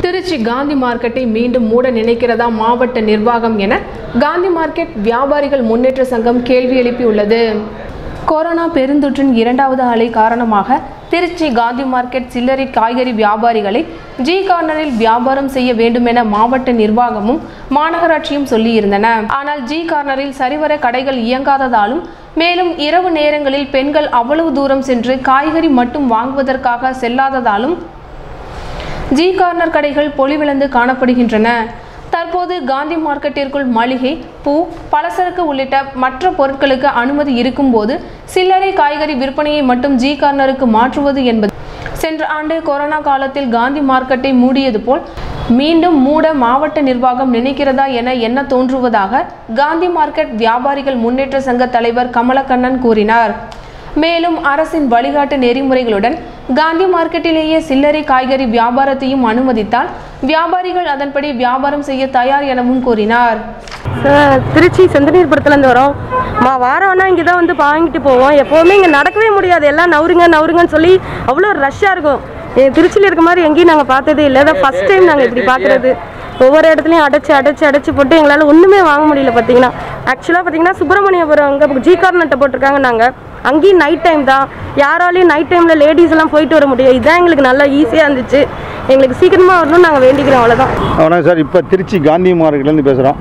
திருச்சி காந்தி மார்க்கெட்டை மீண்டும் மூட நினைக்கிறதா மாவட்ட நிர்வாகம் என காந்தி மார்க்கெட் வியாபாரிகள் முன்னேற்ற சங்கம் கேள்வி எழுப்பியுள்ளது கொரோனா பெருந்தொற்றின் இரண்டாவது அலை காரணமாக திருச்சி காந்தி மார்க்கெட் சில்லறை காய்கறி வியாபாரிகளை ஜி கார்னரில் வியாபாரம் செய்ய வேண்டுமென மாவட்ட நிர்வாகமும் மாநகராட்சியும் சொல்லியிருந்தன ஆனால் ஜி கார்னரில் சரிவர கடைகள் இயங்காததாலும் மேலும் இரவு நேரங்களில் பெண்கள் அவ்வளவு தூரம் சென்று காய்கறி மட்டும் வாங்குவதற்காக செல்லாததாலும் ஜி கார்னர் கடைகள் பொலிவிழந்து காணப்படுகின்றன தற்போது காந்தி மார்க்கெட்டிற்குள் மளிகை பூ பலசரக்கு உள்ளிட்ட மற்ற பொருட்களுக்கு அனுமதி இருக்கும்போது சில்லறை காய்கறி விற்பனையை மட்டும் ஜி கார்னருக்கு மாற்றுவது என்பது சென்ற ஆண்டு கொரோனா காலத்தில் காந்தி மார்க்கெட்டை மூடியது போல் மீண்டும் மூட மாவட்ட நிர்வாகம் நினைக்கிறதா என எண்ண தோன்றுவதாக காந்தி மார்க்கெட் வியாபாரிகள் முன்னேற்ற சங்க தலைவர் கமலக்கண்ணன் கூறினார் மேலும் அரசின் வழிகாட்டு நெறிமுறைகளுடன் காந்தி மார்க்கெட்டிலேயே சில்லறை காய்கறி வியாபாரத்தையும் அனுமதித்தால் வியாபாரிகள் அதன்படி வியாபாரம் செய்ய தயார் எனவும் கூறினார் சார், திருச்சி செந்தனீர்புரத்துலேருந்து வரோம் மா வாரம்னா இங்கே தான் வந்து வாங்கிட்டு போவோம் எப்போவுமே இங்கே நடக்கவே முடியாது எல்லாம் நவருங்க நவருங்கன்னு சொல்லி அவ்வளோ ரஷ்ஷாக இருக்கும் ஏ, திருச்சியில் இருக்க மாதிரி எங்கேயும் நாங்கள் பார்த்ததே இல்லை அதான் ஃபஸ்ட் டைம் நாங்கள் இப்படி பார்க்குறது ஒவ்வொரு இடத்துலையும் அடைச்சு அடைச்சு அடைச்சு போட்டு எங்களால் ஒன்றுமே வாங்க முடியல பார்த்தீங்கன்னா ஆக்சுவலாக பார்த்தீங்கன்னா சுப்பிரமணியபுரம் அங்கே ஜி கார்னட்டை போட்டிருக்காங்க நாங்கள் அங்கேயும் நைட் டைம் தான் யாராலையும் நைட் டைமில் லேடிஸ் எல்லாம் போயிட்டு வர முடியும் இதுதான் எங்களுக்கு நல்லா ஈஸியாக இருந்துச்சு எங்களுக்கு சீக்கிரமாக வரணும்னு நாங்கள் வேண்டிக்கிறோம் அவ்வளோதான் வணக்கம் சார் இப்போ திருச்சி காந்தி மார்க்கெட்லேருந்து பேசுகிறோம்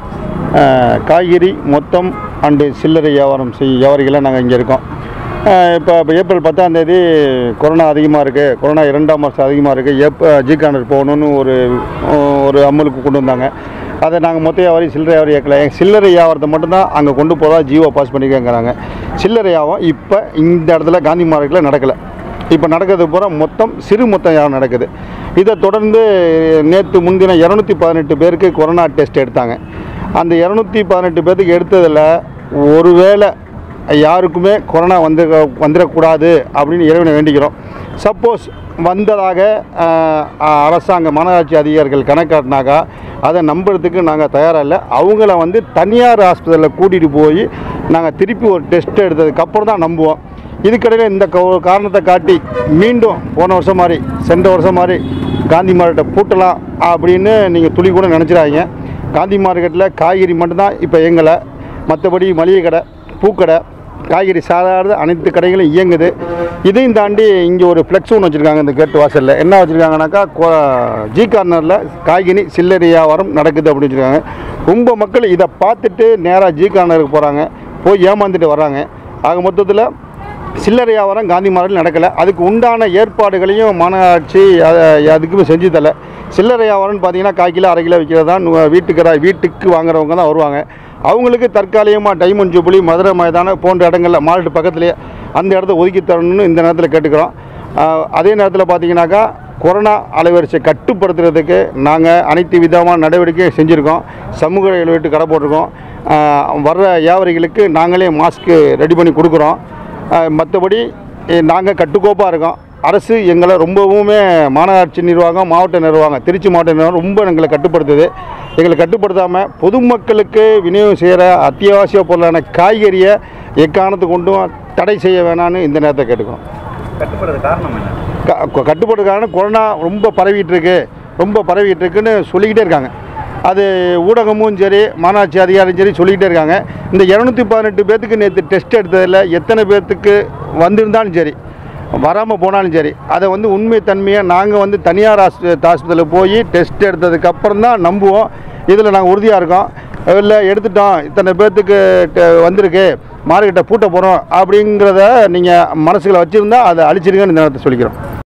காய்கறி மொத்தம் அண்டு சில்லறை வியாபாரம் செய் வியாபாரிகளாக நாங்கள் இங்கே இருக்கோம் அஹ், இப்போ இப்போ ஏப்ரல் பத்தாம் தேதி கொரோனா அதிகமாக இருக்குது கொரோனா இரண்டாம் மாதம் அதிகமாக இருக்குது ஏப் ஜி கார்னர் போகணுன்னு ஒரு ஒரு அமலுக்கு கொண்டு வந்தாங்க அதை நாங்கள் மொத்த வியாபாரி சில்லறை வியாபாரி ஏற்கல சில்லறை வியாபாரத்தை மட்டும்தான் அங்கே கொண்டு போகிறதா ஜியோ பாஸ் பண்ணிக்கங்கிறாங்க சில்லறை வியாபாரம் இப்போ இந்த இடத்துல காந்தி மார்க்கெட்டில் நடக்கலை இப்போ நடக்கிறது பூரா மொத்தம் சிறு மொத்தம் யாரும் நடக்குது இதை தொடர்ந்து நேற்று முன்தினம் இரநூத்தி பதினெட்டு பேருக்கு கொரோனா டெஸ்ட் எடுத்தாங்க அந்த இரநூத்தி பதினெட்டு பேர்த்துக்கு எடுத்ததில் ஒருவேளை யாருக்குமே கொரோனா வந்து வந்துடக்கூடாது அப்படின்னு இறைவனை வேண்டிக்கிறோம் சப்போஸ் வந்ததாக ஆஹ், அரசாங்க மாநகராட்சி அதிகாரிகள் கணக்காட்டினாக்கா அதை நம்புறதுக்கு நாங்கள் தயாராக இல்லை அவங்கள வந்து தனியார் ஹாஸ்பிட்டலில் கூட்டிகிட்டு போய் நாங்கள் திருப்பி ஒரு டெஸ்ட் எடுத்ததுக்கப்புறம் தான் நம்புவோம் இதுக்கடையில் இந்த கா- காரணத்தை காட்டி மீண்டும் போன வருஷம் மாதிரி சென்ற வருஷம் மாதிரி காந்தி மார்க்கெட்டை பூட்டலாம் அப்படின்னு நீங்கள் துளி கூட நினச்சிடாதீங்க காந்தி மார்க்கெட்டில் காய்கறி மட்டும்தான் இப்போ இயங்கலை மற்றபடி மளிகை கடை பூக்கடை காய்கறி சாதாரண அனைத்து கடைகளும் இயங்குது இதையும் தாண்டி இங்கே ஒரு ஃப்ளெக்ஸ் ஒன்று வச்சுருக்காங்க இந்த கேட்டு வாசலில் என்ன வச்சுருக்காங்கனாக்கா ஜி கார்னரில் காய்கறி சில்லறை வியாபாரம் நடக்குது அப்படின்னு வச்சுருக்காங்க ரொம்ப மக்கள் இதை பார்த்துட்டு நேராக ஜி கார்னருக்கு போகிறாங்க போய் ஏமாந்துட்டு வர்றாங்க ஆக மொத்தத்தில் சில்லறை வியாபாரம் காந்தி மார்க்கெட்டில் நடக்கலை அதுக்கு உண்டான ஏற்பாடுகளையும் மாநகராட்சி அ- அதுக்குமே செஞ்சு தரல சில்லறை வியாபாரம்னு பார்த்தீங்கன்னா கால் கிலோ அரை கிலோ விற்கிறது தான் நு- வீட்டுக்கு வீட்டுக்கு வாங்குறவங்க தான் வருவாங்க அவங்களுக்கு தற்காலிகமாக டைமண்ட் ஜூபிலி மதுரை மைதானம் போன்ற இடங்களில் மால்ட்டு பக்கத்துலேயே அந்த இடத்த ஒதுக்கி தரணும்னு இந்த நேரத்தில் கேட்டுக்கிறோம் ஆஹ் அதே நேரத்தில் பார்த்தீங்கன்னாக்கா கொரோனா அலைவரிசை கட்டுப்படுத்துறதுக்கு நாங்கள் அனைத்து விதமான நடவடிக்கை செஞ்சுருக்கோம் சமூக இடைவெளி கடை போட்டிருக்கோம் ஆஹ் வர்ற வியாபாரிகளுக்கு நாங்களே மாஸ்க்கு ரெடி பண்ணி கொடுக்குறோம் மற்றபடி நாங்கள் கட்டுக்கோப்பாக இருக்கோம் அரசு எங்களை ரொம்பவுமே மாநகராட்சி நிர்வாகம் மாவட்ட நிர்வாகம் திருச்சி மாவட்ட நிர்வாகம் ரொம்ப எங்களை கட்டுப்படுத்துது எங்களை கட்டுப்படுத்தாமல் பொதுமக்களுக்கு விநியோகம் செய்கிற அத்தியாவசிய பொருளான காய்கறியை எக்காரணத்து கொண்டும் தடை செய்ய வேணான்னு இந்த நேரத்தை கேட்டுக்கிறோம் கட்டுப்படுறது காரணம் என்ன க- க- கட்டுப்பாடு காரணம் கொரோனா ரொம்ப பரவிட்டு இருக்கு ரொம்ப பரவிட்டு இருக்குன்னு சொல்லிக்கிட்டே இருக்காங்க அது ஊடகமும் சரி மாநகராட்சி அதிகாரியும் சரி சொல்லிக்கிட்டே இருக்காங்க இந்த இரநூத்தி பதினெட்டு பேர்த்துக்கு நேற்று டெஸ்ட் எடுத்ததில் எத்தனை பேர்த்துக்கு வந்திருந்தாலும் சரி வராமல் போனாலும் சரி அதை வந்து உண்மை தன்மையை நாங்கள் வந்து தனியார் ஹாஸ்பி ஹாஸ்பிட்டலில் போய் டெஸ்ட் எடுத்ததுக்கப்புறம் தான் நம்புவோம் இதில் நாங்கள் உறுதியாக இருக்கோம் இல்லை எடுத்துட்டோம் இத்தனை பேர்த்துக்கு ட- வந்திருக்கு மார்க்கெட்டை பூட்ட போகிறோம் அப்படிங்கிறத நீங்கள் மனசுல வச்சுருந்தா அதை அழிச்சிருங்கன்னு இந்த நேரத்தை சொல்லிக்கிறோம்